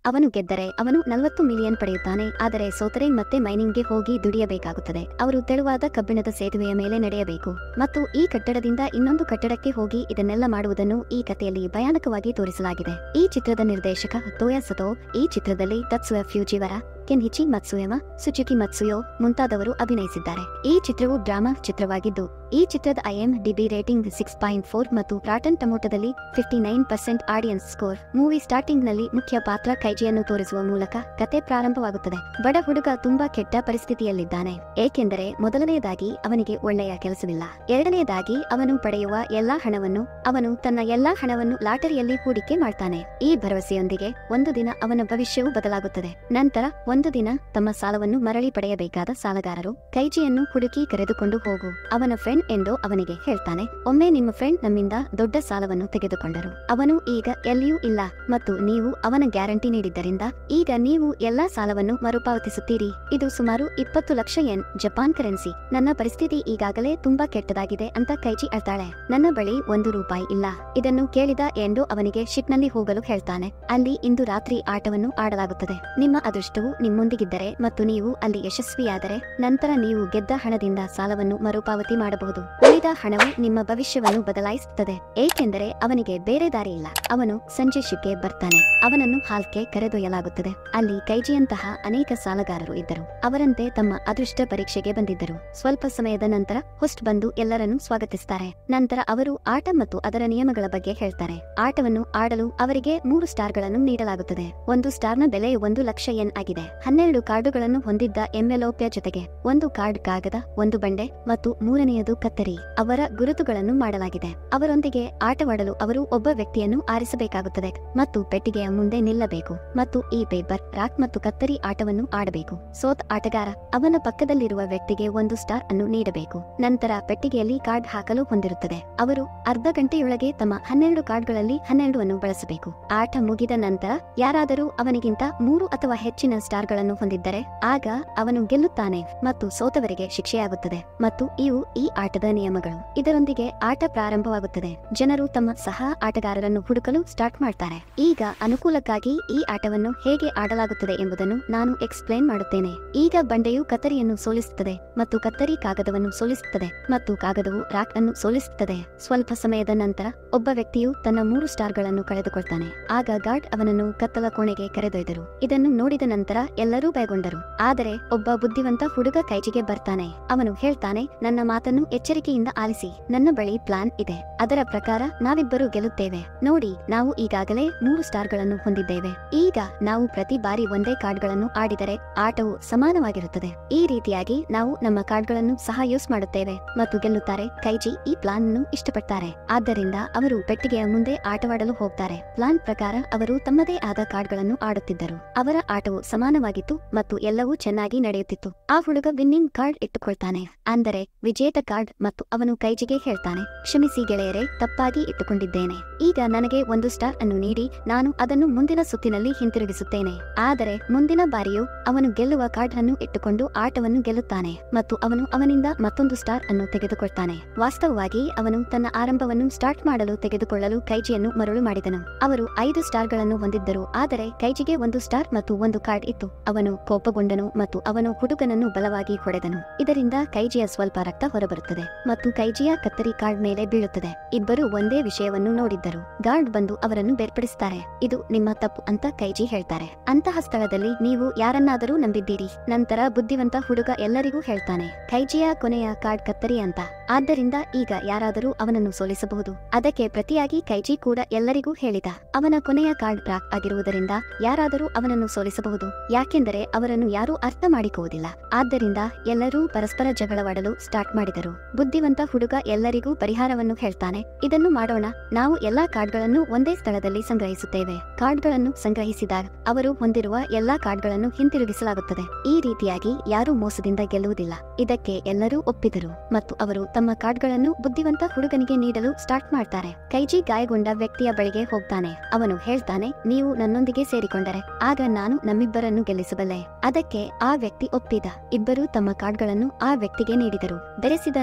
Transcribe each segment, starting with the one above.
ಅವನು ಗೆದ್ದರೆ ಅವನು ನಲವತ್ತು ಮಿಲಿಯನ್ ಪಡೆಯುತ್ತಾನೆ ಆದರೆ ಸೋತರೆ ಮತ್ತೆ ಮೈನಿಂಗ್ಗೆ ಹೋಗಿ ದುಡಿಯಬೇಕಾಗುತ್ತದೆ ಅವರು ತೆಳುವಾದ ಕಬ್ಬಿಣದ ಸೇತುವೆಯ ಮೇಲೆ ನಡೆಯಬೇಕು ಮತ್ತು ಈ ಕಟ್ಟಡದಿಂದ ಇನ್ನೊಂದು ಕಟ್ಟಡಕ್ಕೆ ಹೋಗಿ ಇದನ್ನೆಲ್ಲ ಮಾಡುವುದನ್ನು ಈ ಕಥೆಯಲ್ಲಿ ಭಯಾನಕವಾಗಿ ತೋರಿಸಲಾಗಿದೆ ಈ ಚಿತ್ರದ ನಿರ್ದೇಶಕ ತೋಯಾ ಸತೋ ಈ ಚಿತ್ರದಲ್ಲಿ ತತ್ಸುಯ ಫ್ಯೂಜಿವರ ಕೆನ್ಹಿಚಿ ಮತ್ಸುಯಮ ಸುಚುಕಿ ಮತ್ಸುಯೋ ಮುಂತಾದವರು ಅಭಿನಯಿಸಿದ್ದಾರೆ ಈ ಚಿತ್ರವು ಡ್ರಾಮಾ ಚಿತ್ರವಾಗಿದ್ದು ಈ ಚಿತ್ರದ IMDb rating six point four ಮತ್ತು ರಾಟನ್ ಟಮೋಟದಲ್ಲಿ fifty nine percent audience score movie starting ನಲ್ಲಿ ಮುಖ್ಯ ಪಾತ್ರ ಕೈಜಿಯನ್ನು ತೋರಿಸುವ ಮೂಲಕ ಕತೆ ಪ್ರಾರಂಭವಾಗುತ್ತದೆ ಬಡ ಹುಡುಗ ತುಂಬಾ ಕೆಟ್ಟ ಪರಿಸ್ಥಿತಿಯಲ್ಲಿದ್ದಾನೆ ಏಕೆಂದರೆ ಮೊದಲನೆಯದಾಗಿ ಅವನಿಗೆ ಒಳ್ಳೆಯ ಕೆಲಸವಿಲ್ಲ ಎರಡನೆಯದಾಗಿ ಅವನು ಪಡೆಯುವ ಎಲ್ಲಾ ಹಣವನ್ನು ಅವನು ತನ್ನ ಎಲ್ಲಾ ಹಣವನ್ನು ಲಾಟರಿಯಲ್ಲಿ ಹೂಡಿಕೆ ಮಾಡ್ತಾನೆ ಈ ಭರವಸೆಯೊಂದಿಗೆ ಒಂದು ದಿನ ಅವನ ಭವಿಷ್ಯವು ಬದಲಾಗುತ್ತದೆ ನಂತರ ಒಂದು ದಿನ ತಮ್ಮ ಸಾಲವನ್ನು ಮರಳಿ ಪಡೆಯಬೇಕಾದ ಸಾಲಗಾರರು ಕೈಜಿಯನ್ನು ಹುಡುಕಿ ಕರೆದುಕೊಂಡು ಹೋಗು ಅವನ ಫ್ರೆಂಡ್ ಎಂದು ಅವನಿಗೆ ಹೇಳ್ತಾನೆ ಒಮ್ಮೆ ನಿಮ್ಮ ಫ್ರೆಂಡ್ ನಮ್ಮಿಂದ ದೊಡ್ಡ ಸಾಲವನ್ನು ತೆಗೆದುಕೊಂಡರು ಅವನು ಈಗ ಎಲ್ಲಿಯೂ ಇಲ್ಲ ಮತ್ತು ನೀವು ಅವನ ಗ್ಯಾರಂಟಿ ನೀಡಿದ್ದರಿಂದ ಈಗ ನೀವು ಎಲ್ಲಾ ಸಾಲವನ್ನು ಮರುಪಾವತಿಸುತ್ತೀರಿ ಇದು ಸುಮಾರು ಇಪ್ಪತ್ತು ಲಕ್ಷ ಎನ್ ಜಪಾನ್ ಕರೆನ್ಸಿ ನನ್ನ ಪರಿಸ್ಥಿತಿ ಈಗಾಗಲೇ ತುಂಬಾ ಕೆಟ್ಟದಾಗಿದೆ ಅಂತ ಕೈಜಿ ಅಳ್ತಾಳೆ ನನ್ನ ಬಳಿ ಒಂದು ರೂಪಾಯಿ ಇಲ್ಲ ಇದನ್ನು ಕೇಳಿದ ಎಂದು ಅವನಿಗೆ ಶಿಪ್ನಲ್ಲಿ ಹೋಗಲು ಹೇಳ್ತಾನೆ ಅಲ್ಲಿ ಇಂದು ರಾತ್ರಿ ಆಟವನ್ನು ಆಡಲಾಗುತ್ತದೆ ನಿಮ್ಮ ಅದೃಷ್ಟವು ನಿಮ್ಮೊಂದಿಗಿದ್ದರೆ ಮತ್ತು ನೀವು ಅಲ್ಲಿ ಯಶಸ್ವಿಯಾದರೆ ನಂತರ ನೀವು ಗೆದ್ದ ಹಣದಿಂದ ಸಾಲವನ್ನು ಮರುಪಾವತಿ ಮಾಡಬಹುದು ಉಳಿದ ಹಣವು ನಿಮ್ಮ ಭವಿಷ್ಯವನ್ನು ಬದಲಾಯಿಸುತ್ತದೆ ಏಕೆಂದರೆ ಅವನಿಗೆ ಬೇರೆ ದಾರಿ ಇಲ್ಲ ಅವನು ಸಂಜೆ ಶಿಪ್ಗೆ ಬರ್ತಾನೆ ಅವನನ್ನು ಹಾಲ್ಗೆ ಕರೆದೊಯ್ಯಲಾಗುತ್ತದೆ ಅಲ್ಲಿ ಕೈಜಿಯಂತಹ ಅನೇಕ ಸಾಲಗಾರರು ಇದ್ದರು ಅವರಂತೆ ತಮ್ಮ ಅದೃಷ್ಟ ಪರೀಕ್ಷೆಗೆ ಬಂದಿದ್ದರು ಸ್ವಲ್ಪ ಸಮಯದ ನಂತರ ಹೊಸ್ಟ್ ಬಂದು ಎಲ್ಲರನ್ನೂ ಸ್ವಾಗತಿಸುತ್ತಾರೆ ನಂತರ ಅವರು ಆಟ ಮತ್ತು ಅದರ ನಿಯಮಗಳ ಬಗ್ಗೆ ಹೇಳ್ತಾರೆ ಆಟವನ್ನು ಆಡಲು ಅವರಿಗೆ ಮೂರು ಸ್ಟಾರ್ಗಳನ್ನು ನೀಡಲಾಗುತ್ತದೆ ಒಂದು ಸ್ಟಾರ್ನ ಬೆಲೆ ಒಂದು ಲಕ್ಷ ಎನ್ ಆಗಿದೆ ಹನ್ನೆರಡು ಕಾರ್ಡುಗಳನ್ನು ಹೊಂದಿದ್ದ ಎಂಎಲ್ಒಪಿಯ ಜೊತೆಗೆ ಒಂದು ಕಾರ್ಡ್ ಕಾಗದ ಒಂದು ಬಂಡೆ ಮತ್ತು ಮೂರನೆಯದು ಕತ್ತರಿ ಅವರ ಗುರುತುಗಳನ್ನು ಮಾಡಲಾಗಿದೆ ಅವರೊಂದಿಗೆ ಆಟವಾಡಲು ಅವರು ಒಬ್ಬ ವ್ಯಕ್ತಿಯನ್ನು ಆರಿಸಬೇಕಾಗುತ್ತದೆ ಮತ್ತು ಪೆಟ್ಟಿಗೆಯ ಮುಂದೆ ನಿಲ್ಲಬೇಕು ಮತ್ತು ಈ ಪೇಪರ್ ರಾಕ್ ಮತ್ತು ಕತ್ತರಿ ಆಟವನ್ನು ಆಡಬೇಕು ಸೋತ್ ಆಟಗಾರ ಅವನ ಪಕ್ಕದಲ್ಲಿರುವ ವ್ಯಕ್ತಿಗೆ ಒಂದು ಸ್ಟಾರ್ ಅನ್ನು ನೀಡಬೇಕು ನಂತರ ಪೆಟ್ಟಿಗೆಯಲ್ಲಿ ಕಾರ್ಡ್ ಹಾಕಲು ಹೊಂದಿರುತ್ತದೆ ಅವರು ಅರ್ಧ ಗಂಟೆಯೊಳಗೆ ತಮ್ಮ ಹನ್ನೆರಡು ಕಾರ್ಡ್ಗಳಲ್ಲಿ ಹನ್ನೆರಡು ಅನ್ನು ಬಳಸಬೇಕು ಆಟ ಮುಗಿದ ನಂತರ ಯಾರಾದರೂ ಅವನಿಗಿಂತ ಮೂರು ಅಥವಾ ಹೆಚ್ಚಿನ ಸ್ಟಾರ್ಗಳನ್ನು ಹೊಂದಿದ್ದರೆ ಆಗ ಅವನು ಗೆಲ್ಲುತ್ತಾನೆ ಮತ್ತು ಸೋತವರಿಗೆ ಶಿಕ್ಷೆಯಾಗುತ್ತದೆ ಮತ್ತು ಇವು ಈ ಆಟದ ನಿಯಮಗಳು ಇದರೊಂದಿಗೆ ಆಟ ಪ್ರಾರಂಭವಾಗುತ್ತದೆ ಜನರು ತಮ್ಮ ಸಹ ಆಟಗಾರರನ್ನು ಹುಡುಕಲು ಸ್ಟಾರ್ಟ್ ಮಾಡ್ತಾರೆ ಈಗ ಅನುಕೂಲಕ್ಕಾಗಿ ಈ ಆಟವನ್ನು ಹೇಗೆ ಆಡಲಾಗುತ್ತದೆ ಎಂಬುದನ್ನು ನಾನು ಎಕ್ಸ್ಪ್ಲೇನ್ ಮಾಡುತ್ತೇನೆ ಈಗ ಬಂಡೆಯು ಕತ್ತರಿಯನ್ನು ಸೋಲಿಸುತ್ತದೆ ಮತ್ತು ಕತ್ತರಿ ಕಾಗದವನ್ನು ಸೋಲಿಸುತ್ತದೆ ಮತ್ತು ಕಾಗದವು ರಾಕ್ ಅನ್ನು ಸೋಲಿಸುತ್ತದೆ ಸ್ವಲ್ಪ ಸಮಯದ ನಂತರ ಒಬ್ಬ ವ್ಯಕ್ತಿಯು ತನ್ನ ಮೂರು ಸ್ಟಾರ್ಗಳನ್ನು ಕಳೆದುಕೊಳ್ತಾನೆ ಆಗ ಗಾರ್ಡ್ ಅವನನ್ನು ಕತ್ತಲ ಕೋಣೆಗೆ ಕರೆದೊಯ್ದರು ಇದನ್ನು ನೋಡಿದ ನಂತರ ಎಲ್ಲರೂ ಭಯಗೊಂಡರು ಆದರೆ ಒಬ್ಬ ಬುದ್ಧಿವಂತ ಹುಡುಗ ಕೈಜಿಗೆ ಬರ್ತಾನೆ ಅವನು ಹೇಳ್ತಾನೆ ನನ್ನ ಮಾತನ್ನು ಎಚ್ಚರಿಕೆಯಿಂದ ಆಲಿಸಿ ನನ್ನ ಬಳಿ ಪ್ಲಾನ್ ಇದೆ ಅದರ ಪ್ರಕಾರ ನಾವಿಬ್ಬರು ಗೆಲ್ಲುತ್ತೇವೆ ನೋಡಿ ನಾವು ಈಗಾಗಲೇ ಮೂರು ಸ್ಟಾರ್ಗಳನ್ನು ಹೊಂದಿದ್ದೇವೆ ಈಗ ನಾವು ಪ್ರತಿ ಬಾರಿ ಒಂದೇ ಕಾರ್ಡ್ಗಳನ್ನು ಆಡಿದರೆ ಆಟವು ಸಮಾನವಾಗಿರುತ್ತದೆ ಈ ರೀತಿಯಾಗಿ ನಾವು ನಮ್ಮ ಕಾರ್ಡ್ಗಳನ್ನು ಸಹ ಯೂಸ್ ಮಾಡುತ್ತೇವೆ ಮತ್ತು ಗೆಲ್ಲುತ್ತಾರೆ ಕೈಜಿ ಈ ಪ್ಲಾನ್ ಅನ್ನು ಇಷ್ಟಪಡ್ತಾರೆ ಆದ್ದರಿಂದ ಅವರು ಪೆಟ್ಟಿಗೆಯ ಮುಂದೆ ಆಟವಾಡಲು ಹೋಗ್ತಾರೆ ಪ್ಲಾನ್ ಪ್ರಕಾರ ಅವರು ತಮ್ಮದೇ ಆದ ಕಾರ್ಡ್ಗಳನ್ನು ಆಡುತ್ತಿದ್ದರು ಅವರ ಆಟವು ಸಮಾನವಾಗಿತ್ತು ಮತ್ತು ಎಲ್ಲವೂ ಚೆನ್ನಾಗಿ ನಡೆಯುತ್ತಿತ್ತು ಆ ಹುಡುಗ ವಿನ್ನಿಂಗ್ ಕಾರ್ಡ್ ಇಟ್ಟುಕೊಳ್ತಾನೆ ಅಂದರೆ ವಿಜೇತ ಕಾರ್ಡ್ ಮತ್ತು ಅವನು ಕೈಜಿಗೆ ಹೇಳ್ತಾನೆ ಕ್ಷಮಿಸಿ ಗೆಳೆಯರೆ ತಪ್ಪಾಗಿ ಇಟ್ಟುಕೊಂಡಿದ್ದೇನೆ ಈಗ ನನಗೆ ಒಂದು ಸ್ಟಾರ್ ಅನ್ನು ನೀಡಿ ನಾನು ಅದನ್ನು ಮುಂದಿನ ಸುತ್ತಿನಲ್ಲಿ ಹಿಂತಿರುಗಿಸುತ್ತೇನೆ ಆದರೆ ಮುಂದಿನ ಬಾರಿಯೂ ಅವನು ಗೆಲ್ಲುವ ಕಾರ್ಡ್ ಅನ್ನು ಇಟ್ಟುಕೊಂಡು ಆಟವನ್ನು ಗೆಲ್ಲುತ್ತಾನೆ ಮತ್ತು ಅವನು ಅವನಿಂದ ಮತ್ತೊಂದು ಸ್ಟಾರ್ ಅನ್ನು ತೆಗೆದುಕೊಳ್ತಾನೆ ವಾಸ್ತವವಾಗಿ ಅವನು ತನ್ನ ಆರಂಭವನ್ನು ಸ್ಟಾರ್ಟ್ ಮಾಡಲು ತೆಗೆದುಕೊಳ್ಳಲು ಕೈಜಿಯನ್ನು ಮರಳು ಮಾಡಿದನು ಅವರು ಐದು ಸ್ಟಾರ್ಗಳನ್ನು ಹೊಂದಿದ್ದರು ಆದರೆ ಕೈಜಿಗೆ ಒಂದು ಸ್ಟಾರ್ ಮತ್ತು ಒಂದು ಕಾರ್ಡ್ ಇತ್ತು ಅವನು ಕೋಪಗೊಂಡನು ಮತ್ತು ಅವನು ಹುಡುಗನನ್ನು ಬಲವಾಗಿ ಹೊಡೆದನು ಇದರಿಂದ ಕೈಜಿಯ ಸ್ವಲ್ಪ ರಕ್ತ ಹೊರಬರುತ್ತದೆ ಮತ್ತು ಕೈಜಿಯ ಕತ್ತರಿ ಕಾರ್ಡ್ ಮೇಲೆ ಬೀಳುತ್ತದೆ ಇಬ್ಬರು ಒಂದೇ ವಿಷಯವನ್ನು ನೋಡಿದ್ದರು ಗಾರ್ಡ್ ಬಂದು ಅವರನ್ನು ಬೇರ್ಪಡಿಸುತ್ತಾರೆ ಇದು ನಿಮ್ಮ ತಪ್ಪು ಅಂತ ಕೈಜಿ ಹೇಳ್ತಾರೆ ಅಂತಹ ಸ್ಥಳದಲ್ಲಿ ನೀವು ಯಾರನ್ನಾದರೂ ನಂಬಿದ್ದೀರಿ ನಂತರ ಬುದ್ಧಿವಂತ ಹುಡುಗ ಎಲ್ಲರಿಗೂ ಹೇಳ್ತಾನೆ ಕೈಜಿಯ ಕೊನೆಯ ಕಾರ್ಡ್ ಕತ್ತರಿ ಅಂತ ಆದ್ದರಿಂದ ಈಗ ಯಾರಾದರೂ ಅವನನ್ನು ಸೋಲಿಸಬಹುದು ಅದಕ್ಕೆ ಪ್ರತಿಯಾಗಿ ಕೈಜಿ ಕೂಡ ಎಲ್ಲರಿಗೂ ಹೇಳಿದ ಅವನ ಕೊನೆಯ ಕಾರ್ಡ್ ರಾಕ್ ಆಗಿರುವುದರಿಂದ ಯಾರಾದರೂ ಅವನನ್ನು ಸೋಲಿಸಬಹುದು ಯಾಕೆಂದರೆ ಅವರನ್ನು ಯಾರೂ ಅರ್ಥ ಮಾಡಿಕೊಳ್ಳುವುದಿಲ್ಲ ಆದ್ದರಿಂದ ಎಲ್ಲರೂ ಪರಸ್ಪರ ಜಗಳವಾಡಲು ಸ್ಟಾರ್ಟ್ ಮಾಡಿದರು ಬುದ್ಧಿವಂತ ಹುಡುಗ ಎಲ್ಲರಿಗೂ ಪರಿಹಾರವನ್ನು ಹೇಳ್ತಾನೆ ಇದನ್ನು ಮಾಡೋಣ ನಾವು ಎಲ್ಲಾ ಕಾರ್ಡ್ಗಳನ್ನು ಒಂದೇ ಸ್ಥಳದಲ್ಲಿ ಸಂಗ್ರಹಿಸುತ್ತೇವೆ ಕಾರ್ಡ್ಗಳನ್ನು ಸಂಗ್ರಹಿಸಿದಾಗ ಅವರು ಹೊಂದಿರುವ ಎಲ್ಲಾ ಕಾರ್ಡ್ಗಳನ್ನು ಹಿಂತಿರುಗಿಸಲಾಗುತ್ತದೆ ಈ ರೀತಿಯಾಗಿ ಯಾರೂ ಮೋಸದಿಂದ ಗೆಲ್ಲುವುದಿಲ್ಲ ಇದಕ್ಕೆ ಎಲ್ಲರೂ ಒಪ್ಪಿದರು ಮತ್ತು ಅವರು ತಮ್ಮ ಕಾರ್ಡ್ಗಳನ್ನು ಬುದ್ಧಿವಂತ ಹುಡುಗನಿಗೆ ನೀಡಲು ಸ್ಟಾರ್ಟ್ ಮಾಡ್ತಾರೆ ಕೈಜಿ ಗಾಯಗೊಂಡ ವ್ಯಕ್ತಿಯ ಬಳಿಗೆ ಹೋಗ್ತಾನೆ ಅವನು ಹೇಳ್ತಾನೆ ನೀವು ನನ್ನೊಂದಿಗೆ ಸೇರಿಕೊಂಡರೆ ಆಗ ನಾನು ನಮ್ಮಿಬ್ಬರನ್ನು ಗೆಲ್ಲಿಸಬಲ್ಲೆ ಅದಕ್ಕೆ ಆ ವ್ಯಕ್ತಿ ಒಪ್ಪಿದ ಇಬ್ಬರು ತಮ್ಮ ಕಾರ್ಡ್ಗಳನ್ನು ಆ ವ್ಯಕ್ತಿಗೆ ನೀಡಿದರು ಬೆರೆಸಿದ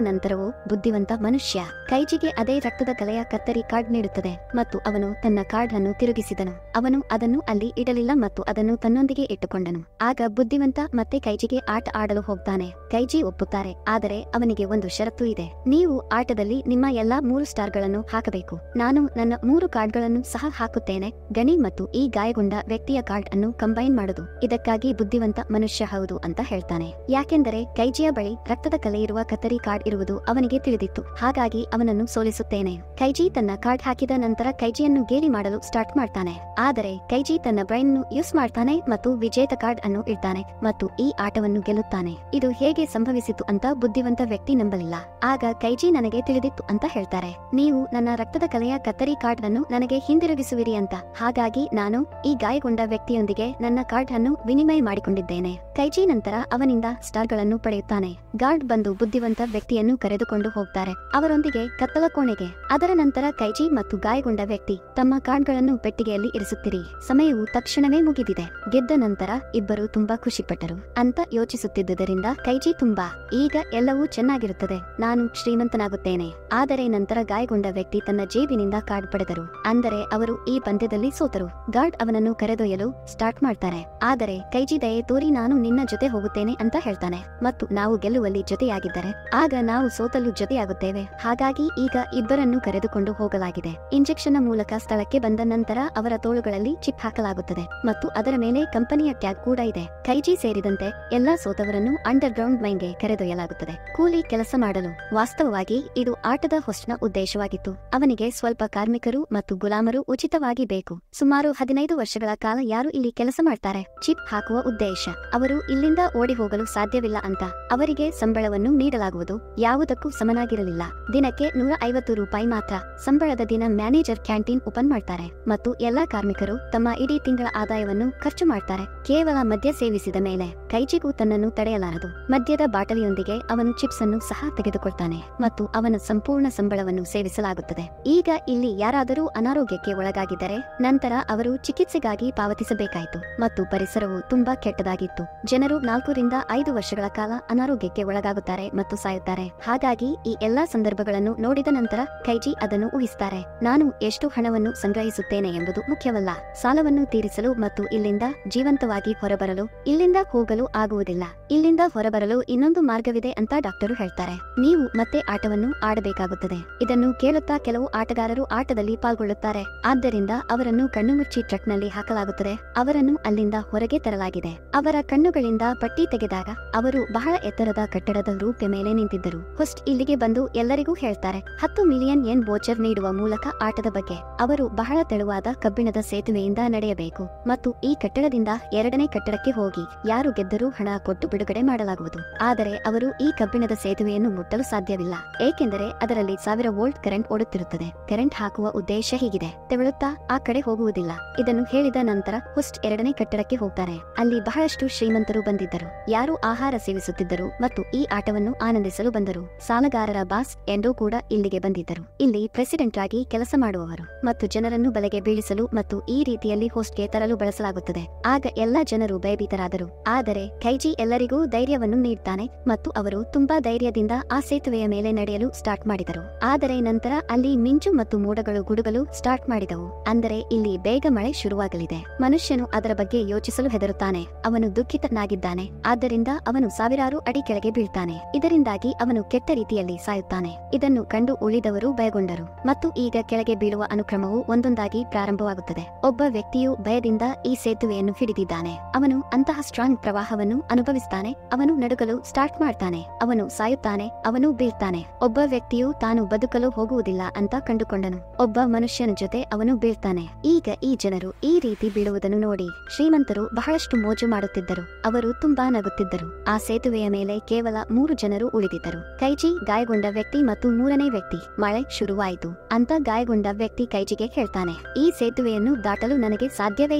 ನಂತರವೂ ಬುದ್ಧಿವಂತ ಮನುಷ್ಯ ಕೈಜಿಗೆ ಅದೇ ರಕ್ತದ ಕಲೆಯ ಕತ್ತರಿ ಕಾರ್ಡ್ ನೀಡುತ್ತದೆ ಮತ್ತು ಅವನು ತನ್ನ ಕಾರ್ಡ್ ಅನ್ನು ತಿರುಗಿಸಿದನು ಅವನು ಅದನ್ನು ಅಲ್ಲಿ ಇಡಲಿಲ್ಲ ಮತ್ತು ಅದನ್ನು ತನ್ನೊಂದಿಗೆ ಇಟ್ಟುಕೊಂಡನು ಆಗ ಬುದ್ಧಿವಂತ ಮತ್ತೆ ಕೈಜಿಗೆ ಆಟ ಆಡಲು ಹೋಗ್ತಾನೆ ಕೈಜಿ ಒಪ್ಪುತ್ತಾರೆ ಆದರೆ ಅವನಿಗೆ ಒಂದು ಷರತ್ತು ಇದೆ ನೀವು ಆಟದಲ್ಲಿ ನಿಮ್ಮ ಎಲ್ಲಾ ಮೂರು ಸ್ಟಾರ್ಗಳನ್ನು ಹಾಕಬೇಕು ನಾನು ನನ್ನ ಮೂರು ಕಾರ್ಡ್ಗಳನ್ನು ಸಹ ಹಾಕುತ್ತೇನೆ ಗಣಿ ಮತ್ತು ಈ ಗಾಯಗೊಂಡ ವ್ಯಕ್ತಿಯ ಕಾರ್ಡ್ ಅನ್ನು ಕಂಬೈನ್ ಮಾಡುದು ಇದಕ್ಕಾಗಿ ಬುದ್ಧಿವಂತ ಮನುಷ್ಯ ಹೌದು ಅಂತ ಹೇಳ್ತಾನೆ ಯಾಕೆಂದರೆ ಕೈಜಿಯ ಬಳಿ ರಕ್ತದ ಕಲೆ ಇರುವ ಕತ್ತರಿ ಕಾರ್ಡ್ ಇರುವುದು ಅವನಿಗೆ ತಿಳಿದಿತ್ತು ಹಾಗಾಗಿ ಅವನನ್ನು ಸೋಲಿಸುತ್ತೇನೆ ಕೈಜಿ ತನ್ನ ಕಾರ್ಡ್ ಹಾಕಿದ ನಂತರ ಕೈಜಿಯನ್ನು ಗೇಲಿ ಮಾಡಲು ಸ್ಟಾರ್ಟ್ ಮಾಡ್ತಾನೆ ಆದರೆ ಕೈಜಿ ತನ್ನ ಬ್ರೈನ್ ನು ಯೂಸ್ ಮಾಡ್ತಾನೆ ಮತ್ತು ವಿಜೇತ ಕಾರ್ಡ್ ಅನ್ನು ಇಡ್ತಾನೆ ಮತ್ತು ಈ ಆಟವನ್ನು ಗೆಲ್ಲುತ್ತಾನೆ ಇದು ಹೇಗೆ ಸಂಭವಿಸಿತು ಅಂತ ಬುದ್ಧಿವಂತ ವ್ಯಕ್ತಿ ನಂಬಲಿಲ್ಲ ಆಗ ಕೈಜಿ ನನಗೆ ತಿಳಿದಿತ್ತು ಅಂತ ಹೇಳ್ತಾರೆ ನೀವು ನನ್ನ ರಕ್ತದ ಕಲೆಯ ಕತ್ತರಿ ಕಾರ್ಡ್ ಅನ್ನು ನನಗೆ ಹಿಂದಿರುಗಿಸುವಿರಿ ಅಂತ ಹಾಗಾಗಿ ನಾನು ಈ ಗಾಯಗೊಂಡ ವ್ಯಕ್ತಿಯೊಂದಿಗೆ ನನ್ನ ಕಾರ್ಡ್ ಅನ್ನು ವಿನಿಮಯ ಮಾಡಿಕೊಂಡಿದ್ದೇನೆ ಕೈಜಿ ನಂತರ ಅವನಿಂದ ಸ್ಟಾರ್ಗಳನ್ನು ಪಡೆಯುತ್ತಾನೆ ಗಾರ್ಡ್ ಬಂದು ಬುದ್ಧಿವಂತ ವ್ಯಕ್ತಿಯನ್ನು ಕರೆದುಕೊಂಡು ಹೋಗ್ತಾರೆ ಅವರೊಂದಿಗೆ ಕತ್ತಲ ಕೋಣೆಗೆ ಅದರ ನಂತರ ಕೈಜಿ ಮತ್ತು ಗಾಯಗೊಂಡ ವ್ಯಕ್ತಿ ತಮ್ಮ ಕಾರ್ಡ್ಗಳನ್ನು ಪೆಟ್ಟಿಗೆಯಲ್ಲಿ ಇರಿಸುತ್ತಿರಿ ಸಮಯವು ತಕ್ಷಣವೇ ಮುಗಿದಿದೆ ಗೆದ್ದ ನಂತರ ಇಬ್ಬರು ತುಂಬಾ ಖುಷಿಪಟ್ಟರು ಅಂತ ಯೋಚಿಸುತ್ತಿದ್ದುದರಿಂದ ಕೈಜಿ ತುಂಬಾ ಈಗ ಎಲ್ಲವೂ ಚೆನ್ನಾಗಿರುತ್ತದೆ ನಾನು ಶ್ರೀಮಂತನಾಗುತ್ತೇನೆ ಆದರೆ ನಂತರ ಗಾಯಗೊಂಡ ವ್ಯಕ್ತಿ ತನ್ನ ಜೇಬಿನಿಂದ ಕಾರ್ಡ್ ಪಡೆದರು ಅಂದರೆ ಅವರು ಈ ಪಂದ್ಯದಲ್ಲಿ ಸೋತರು ಗಾರ್ಡ್ ಅವನನ್ನು ಕರೆದೊಯ್ಯಲು ಸ್ಟಾರ್ಟ್ ಮಾಡ್ತಾರೆ ಆದರೆ ಕೈಜಿ ದಯೆ ತೋರಿ ನಾನು ನಿನ್ನ ಜೊತೆ ಹೋಗುತ್ತೇನೆ ಅಂತ ಹೇಳ್ತಾನೆ ಮತ್ತು ನಾವು ಗೆಲ್ಲುವಲ್ಲಿ ಜೊತೆಯಾಗಿದ್ದರೆ ಆಗ ನಾವು ಸೋತಲು ಜೊತೆಯಾಗುತ್ತೇವೆ ಹಾಗಾಗಿ ಈಗ ಇಬ್ಬರನ್ನು ಕರೆದುಕೊಂಡು ಹೋಗಲಾಗಿದೆ ಇಂಜೆಕ್ಷನ್ ಮೂಲಕ ಸ್ಥಳಕ್ಕೆ ಬಂದ ನಂತರ ಅವರ ತೋಳುಗಳಲ್ಲಿ ಚಿಪ್ ಹಾಕಲಾಗುತ್ತದೆ ಮತ್ತು ಅದರ ಮೇಲೆ ಕಂಪನಿಯ ಟ್ಯಾಗ್ ಕೂಡ ಇದೆ ಕೈಜಿ ಸೇರಿದಂತೆ ಎಲ್ಲಾ ಸೋತವರನ್ನು ಅಂಡರ್ ಗ್ರೌಂಡ್ ಮೈನ್ಗೆ ಕರೆದೊಯ್ಯಲಾಗುತ್ತದೆ ಕೂಲಿ ಕೆಲಸ ಮಾಡಲು ವಾಸ್ತವವಾಗಿ ಇದು ಆಟದ ಹೊಸ್ಟ್ನ ಉದ್ದೇಶವಾಗಿತ್ತು ಅವನಿಗೆ ಸ್ವಲ್ಪ ಕಾರ್ಮಿಕರು ಮತ್ತು ಗುಲಾಮರು ಉಚಿತವಾಗಿ ಬೇಕು ಸುಮಾರು ಹದಿನೈದು ವರ್ಷಗಳ ಕಾಲ ಯಾರು ಇಲ್ಲಿ ಕೆಲಸ ಮಾಡ್ತಾರೆ ಚಿಪ್ ಹಾಕುವ ಉದ್ದೇಶ ಅವರು ಇಲ್ಲಿಂದ ಓಡಿ ಹೋಗಲು ಸಾಧ್ಯವಿಲ್ಲ ಅಂತ ಅವರಿಗೆ ಸಂಬಳವನ್ನು ನೀಡಲಾಗುವುದು ಯಾವುದಕ್ಕೂ ಸಮನಾಗಿರಲಿಲ್ಲ ದಿನಕ್ಕೆ ನೂರ ಐವತ್ತು ರೂಪಾಯಿ ಮಾತ್ರ ಸಂಬಳದ ದಿನ ಮ್ಯಾನೇಜರ್ ಕ್ಯಾಂಟೀನ್ ಓಪನ್ ಮಾಡ್ತಾರೆ ಮತ್ತು ಎಲ್ಲಾ ಕಾರ್ಮಿಕರು ತಮ್ಮ ಇಡೀ ತಿಂಗಳ ಆದಾಯವನ್ನು ಖರ್ಚು ಮಾಡ್ತಾರೆ ಕೇವಲ ಮದ್ಯ ಸೇವಿಸಿದ ಮೇಲೆ ಕೈಜಿಗೂ ತನ್ನನ್ನು ತಡೆಯಲಾರದು ಮದ್ಯದ ಬಾಟಲಿಯೊಂದಿಗೆ ಅವನು ಚಿಪ್ಸ್ ಅನ್ನು ಸಹ ತೆಗೆದುಕೊಳ್ತಾನೆ ಮತ್ತು ಅವನ ಸಂಪೂರ್ಣ ಸಂಬಳವನ್ನು ಸೇವಿಸಲಾಗುತ್ತದೆ ಈಗ ಇಲ್ಲಿ ಯಾರಾದರೂ ಅನಾರೋಗ್ಯಕ್ಕೆ ಒಳಗಾಗಿದ್ದರೆ ನಂತರ ಅವರು ಚಿಕಿತ್ಸೆಗಾಗಿ ಪಾವತಿಸಬೇಕಾಯಿತು ಮತ್ತು ಪರಿಸರವು ತುಂಬಾ ಕೆಟ್ಟದಾಗಿತ್ತು ಜನರು ನಾಲ್ಕರಿಂದ ಐದು ವರ್ಷಗಳ ಕಾಲ ಅನಾರೋಗ್ಯಕ್ಕೆ ಒಳಗಾಗುತ್ತಾರೆ ಮತ್ತು ಸಾಯುತ್ತಾರೆ ಹಾಗಾಗಿ ಈ ಎಲ್ಲಾ ಸಂದರ್ಭಗಳನ್ನು ನೋಡಿದ ನಂತರ ಕೈಜಿ ಅದನ್ನು ಊಹಿಸ್ತಾರೆ ನಾನು ಎಷ್ಟು ಹಣವನ್ನು ಸಂಗ್ರಹಿಸುತ್ತೇನೆ ಎಂಬುದು ಮುಖ್ಯವಲ್ಲ ಸಾಲವನ್ನು ತೀರಿಸಲು ಮತ್ತು ಇಲ್ಲಿಂದ ಜೀವಂತವಾಗಿ ಹೊರಬರಲು ಇಲ್ಲಿಂದ ಹೋಗಲು ಆಗುವುದಿಲ್ಲ ಇಲ್ಲಿಂದ ಹೊರಬರಲು ಇನ್ನೊಂದು ಮಾರ್ಗವಿದೆ ಅಂತ ಡಾಕ್ಟರು ಹೇಳ್ತಾರೆ ನೀವು ಮತ್ತೆ ಆಟವನ್ನು ಆಡಬೇಕಾಗುತ್ತದೆ ಇದನ್ನು ಕೇಳುತ್ತಾ ಕೆಲವು ಆಟಗಾರರು ಆಟದಲ್ಲಿ ಪಾಲ್ಗೊಳ್ಳುತ್ತಾರೆ ಆದ್ದರಿಂದ ಅವರನ್ನು ಕಣ್ಣು ಮುಚ್ಚಿ ಟ್ರಕ್ನಲ್ಲಿ ಹಾಕಲಾಗುತ್ತದೆ ಅವರನ್ನು ಅಲ್ಲಿಂದ ಹೊರಗೆ ತರಲಾಗಿದೆ ಅವರ ಕಣ್ಣುಗಳಿಂದ ಪಟ್ಟಿ ತೆಗೆದಾಗ ಅವರು ಬಹಳ ಎತ್ತರದ ಕಟ್ಟಡದ ರೂಪೆ ಮೇಲೆ ನಿಂತಿದ್ದರು ಹೊಸ್ಟ್ ಇಲ್ಲಿಗೆ ಬಂದು ಎಲ್ಲರಿಗೂ ಹೇಳ್ತಾರೆ ಹತ್ತು ಮಿಲಿಯನ್ ಎನ್ ಬೋಚರ್ ನೀಡುವ ಮೂಲಕ ಆಟದ ಬಗ್ಗೆ ಅವರು ಬಹಳ ತೆಳುವಾದ ಕಬ್ಬಿಣದ ಸೇತುವೆಯಿಂದ ನಡೆಯಬೇಕು ಮತ್ತು ಈ ಕಟ್ಟಡದಿಂದ ಎರಡನೇ ಕಟ್ಟಡಕ್ಕೆ ಹೋಗಿ ಯಾರು ಗೆದ್ದರೂ ಹಣ ಕೊಟ್ಟು ಬಿಡುಗಡೆ ಮಾಡಲಾಗುವುದು ಆದರೆ ಅವರು ಈ ಕಬ್ಬಿಣದ ಸೇತುವೆಯನ್ನು ಮುಟ್ಟಲು ಸಾಧ್ಯವಿಲ್ಲ ಏಕೆಂದರೆ ಅದರಲ್ಲಿ ಸಾವಿರ ವೋಲ್ಟ್ ಕರೆಂಟ್ ಓಡುತ್ತಿರುತ್ತದೆ ಕರೆಂಟ್ ಹಾಕುವ ಉದ್ದೇಶ ಹೀಗಿದೆ ತೆವಳುತ್ತಾ ಆ ಕಡೆ ಹೋಗುವುದಿಲ್ಲ ಇದನ್ನು ಹೇಳಿದ ನಂತರ ಹುಸ್ಟ್ ಎರಡನೇ ಕಟ್ಟಡಕ್ಕೆ ಹೋಗ್ತಾರೆ ಅಲ್ಲಿ ಬಹಳಷ್ಟು ಶ್ರೀಮಂತರು ಬಂದಿದ್ದರು ಯಾರು ಆಹಾರ ಸೇವಿಸುತ್ತಿದ್ದರು ಮತ್ತು ಈ ಆಟವನ್ನು ಆನಂದಿಸಲು ಬಂದರು ಸಾಲಗಾರರ ಬಾಸ್ ಎಂಡೋ ಕೂಡ ಇಲ್ಲಿಗೆ ಬಂದಿದ್ದರು ಇಲ್ಲಿ ಪ್ರೆಸಿಡೆಂಟ್ ಆಗಿ ಕೆಲಸ ಮಾಡುವವರು ಮತ್ತು ಜನರನ್ನು ಬಲೆಗೆ ಬೀಳಿಸಲು ಮತ್ತು ಈ ರೀತಿಯಲ್ಲಿ ಹೋಸ್ಟ್ಗೆ ತರಲು ಬಳಸಲಾಗುತ್ತದೆ ಆಗ ಎಲ್ಲಾ ಜನರು ಭಯಭೀತರಾದರು ಆದರೆ ಕೈಜಿ ಎಲ್ಲರಿಗೂ ಧೈರ್ಯವನ್ನು ನೀಡ್ತಾನೆ ಮತ್ತು ಅವರು ತುಂಬಾ ಧೈರ್ಯದಿಂದ ಆ ಸೇತುವೆಯ ಮೇಲೆ ನಡೆಯಲು ಸ್ಟಾರ್ಟ್ ಮಾಡಿದರು ಆದರೆ ನಂತರ ಅಲ್ಲಿ ಮಿಂಚು ಮತ್ತು ಮೋಡಗಳು ಗುಡುಗಲು ಸ್ಟಾರ್ಟ್ ಮಾಡಿದವು ಅಂದರೆ ಇಲ್ಲಿ ಬೇಗ ಮಳೆ ಶುರುವಾಗಲಿದೆ ಮನುಷ್ಯನು ಅದರ ಬಗ್ಗೆ ಯೋಚಿಸಲು ಹೆದರುತ್ತಾನೆ ಅವನು ದುಃಖಿತನಾಗಿದ್ದಾನೆ ಆದ್ದರಿಂದ ಅವನು ಸಾವಿರಾರು ಅಡಿ ಕೆಳಗೆ ಬೀಳ್ತಾನೆ ಇದರಿಂದಾಗಿ ಅವನು ಕೆಟ್ಟ ರೀತಿಯಲ್ಲಿ ಸಾಯುತ್ತಾನೆ ಇದನ್ನು ಕಂಡು ಉಳಿದವರು ಭಯಗೊಂಡರು ಮತ್ತು ಈಗ ಕೆಳಗೆ ಬೀಳುವ ಅನುಕ್ರಮವು ಒಂದೊಂದಾಗಿ ಪ್ರಾರಂಭವಾಗುತ್ತದೆ ಒಬ್ಬ ವ್ಯಕ್ತಿಯು ಭಯದಿಂದ ಈ ಸೇತುವೆಯನ್ನು ಹಿಡಿದಿದ್ದಾನೆ ಅವನು ಅಂತಹ ಸ್ಟ್ರಾಂಗ್ ಪ್ರವಾಹವನ್ನು ಅನುಭವಿಸ್ತಾನೆ ಅವನು ನಡುಗಲು ಸ್ಟಾರ್ಟ್ ಮಾಡ್ತಾನೆ ಅವನು ಸಾಯುತ್ತಾನೆ ಅವನು ಬೀಳ್ತಾನೆ ಒಬ್ಬ ವ್ಯಕ್ತಿಯು ತಾನು ಬದುಕಲು ಹೋಗುವುದಿಲ್ಲ ಅಂತ ಕಂಡುಕೊಂಡನು ಒಬ್ಬ ಮನುಷ್ಯನ ಜೊತೆ ಅವನು ಬೀಳ್ತಾನೆ ಈಗ ಈ ಜನರು ಈ ರೀತಿ ಬೀಳುವುದನ್ನು ನೋಡಿ ಶ್ರೀಮಂತರು ಬಹಳಷ್ಟು ಮೋಜು ಮಾಡುತ್ತಿದ್ದರು ಅವರು ತುಂಬಾ ನಗುತ್ತಿದ್ದರು ಆ ಸೇತುವೆಯ ಮೇಲೆ ಕೇವಲ ಮೂರು ಜನರು ಉಳಿದಿದ್ದರು ಕೈಜಿ ಗಾಯಗೊಂಡ ವ್ಯಕ್ತಿ ಮತ್ತು ಮೂರನೇ ವ್ಯಕ್ತಿ ಮಳೆ ಶುರುವಾಯಿತು ಅಂತ ಗಾಯಗೊಂಡ ವ್ಯಕ್ತಿ ಕೈಜಿಗೆ ಹೇಳ್ತಾನೆ ಈ ಸೇತುವೆಯನ್ನು ದಾಟಲು ನನಗೆ ಸಾಧ್ಯವೇ ಇಲ್ಲ